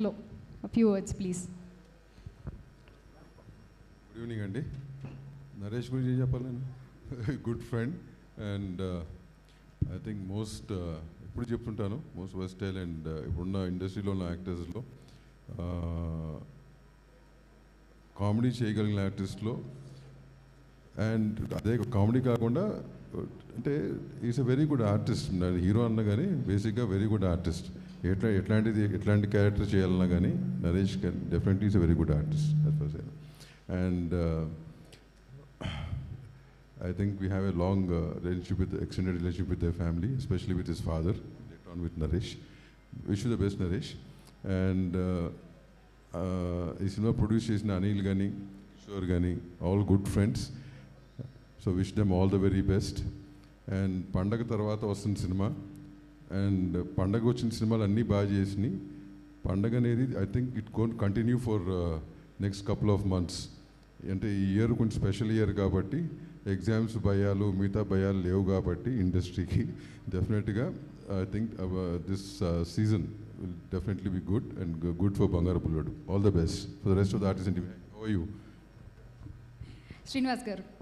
లో few words please good evening అండి నరేష్ గురించి ఏం చెప్పాలి నేను good friend and I think most ఎప్పుడు చెప్తుంటాను మోస్ట్ వెస్టైల్ అండ్ ఇప్పుడున్న ఇండస్ట్రీలో ఉన్న యాక్టర్స్లో కామెడీ చేయగలిగిన ఆర్టిస్ట్లో అండ్ అదే కామెడీ కాకుండా అంటే is a very good artist hero అన్నా కానీ బేసిక్గా వెరీ గుడ్ ఆర్టిస్ట్ ఎట్లా ఎట్లాంటిది ఎట్లాంటి క్యారెక్టర్ చేయాలన్నా కానీ Naresh can definitely is a very good artist at first and I think we have a long uh, relationship with, extended relationship with their family, especially with his father, later on with Naresh. Wish you the best, Naresh. And uh, uh, ఈ cinema produce చేసిన అనిల్ కానీ కిషోర్ కానీ all good friends so wish them all the very best and పండగ తర్వాత వస్తున్న cinema and పండగ వచ్చిన సినిమాలు అన్నీ బాగా చేసినాయి పండగ అనేది I think it gonna continue for next couple of months అంటే ఈ ఇయర్ కొంచెం స్పెషల్ ఇయర్ కాబట్టి ఎగ్జామ్స్ భయాలు మిగతా భయాలు లేవు కాబట్టి ఇండస్ట్రీకి డెఫినెట్గా I think this season will definitely be good and good for Bangaru Bullodu all the best for the rest of the artist ఇంటి యూ శ్రీనివాస్ గారు